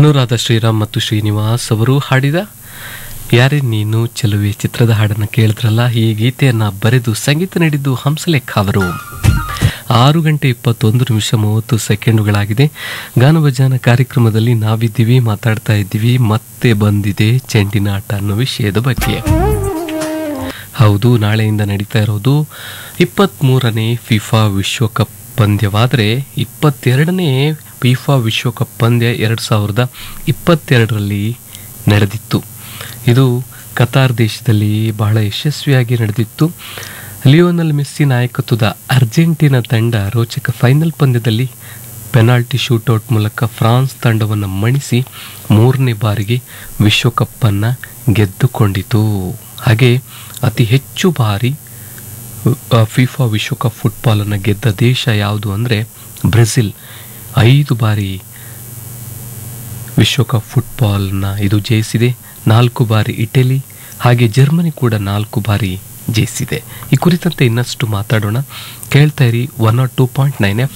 ಅನುರಾಧ ಶ್ರೀರಾಮ್ ಮತ್ತು ಶ್ರೀನಿವಾಸ್ ಅವರು ಹಾಡಿದ ಯಾರೇ ನೀನು ಚೆಲುವೆ ಚಿತ್ರದ ಹಾಡನ್ನು ಕೇಳಿದ್ರಲ್ಲ ಈ ಗೀತೆಯನ್ನು ಬರೆದು ಸಂಗೀತ ನೀಡಿದ್ದು ಹಂಸಲೇಖ ಅವರು ಆರು ಗಂಟೆ ಇಪ್ಪತ್ತೊಂದು ನಿಮಿಷ ಮೂವತ್ತು ಸೆಕೆಂಡುಗಳಾಗಿದೆ ಗಾನಭಜಾನ ಕಾರ್ಯಕ್ರಮದಲ್ಲಿ ನಾವಿದ್ದೀವಿ ಮಾತಾಡ್ತಾ ಇದ್ದೀವಿ ಮತ್ತೆ ಬಂದಿದೆ ಚೆಂಡಿನ ಆಟ ಅನ್ನೋ ವಿಷಯದ ಬಗ್ಗೆ ಹೌದು ನಾಳೆಯಿಂದ ನಡೀತಾ ಇರೋದು ಇಪ್ಪತ್ತ್ಮೂರನೇ ಫಿಫಾ ವಿಶ್ವಕಪ್ ಪಂದ್ಯವಾದರೆ ಇಪ್ಪತ್ತೆರಡನೇ ಫಿಫಾ ವಿಶ್ವಕಪ್ ಪಂದ್ಯ ಎರಡು ಸಾವಿರದ ಇಪ್ಪತ್ತೆರಡರಲ್ಲಿ ನಡೆದಿತ್ತು ಇದು ಕತಾರ್ ದೇಶದಲ್ಲಿ ಬಹಳ ಯಶಸ್ವಿಯಾಗಿ ನಡೆದಿತ್ತು ಲಿಯೋನಲ್ ಮೆಸ್ಸಿ ನಾಯಕತ್ವದ ಅರ್ಜೆಂಟೀನಾ ತಂಡ ರೋಚಕ ಫೈನಲ್ ಪಂದ್ಯದಲ್ಲಿ ಪೆನಾಲ್ಟಿ ಶೂಟೌಟ್ ಮೂಲಕ ಫ್ರಾನ್ಸ್ ತಂಡವನ್ನು ಮಣಿಸಿ ಮೂರನೇ ಬಾರಿಗೆ ವಿಶ್ವಕಪ್ಪನ್ನು ಗೆದ್ದುಕೊಂಡಿತು ಹಾಗೆ ಅತಿ ಹೆಚ್ಚು ಬಾರಿ ಆ, ಫಿಫಾ ವಿಶ್ವಕಪ್ ಫುಟ್ಬಾಲನ್ನು ಗೆದ್ದ ದೇಶ ಯಾವುದು ಅಂದರೆ ಬ್ರೆಜಿಲ್ ಐದು ಬಾರಿ ವಿಶ್ವಕಪ್ ಫುಟ್ಬಾಲ್ನ ಇದು ಜಯಿಸಿದೆ ನಾಲ್ಕು ಬಾರಿ ಇಟಲಿ ಹಾಗೆ ಜರ್ಮನಿ ಕೂಡ ನಾಲ್ಕು ಬಾರಿ ಜಯಿಸಿದೆ ಈ ಕುರಿತಂತೆ ಇನ್ನಷ್ಟು ಮಾತಾಡೋಣ ಕೇಳ್ತಾ ಇರಿ one nought two point nine F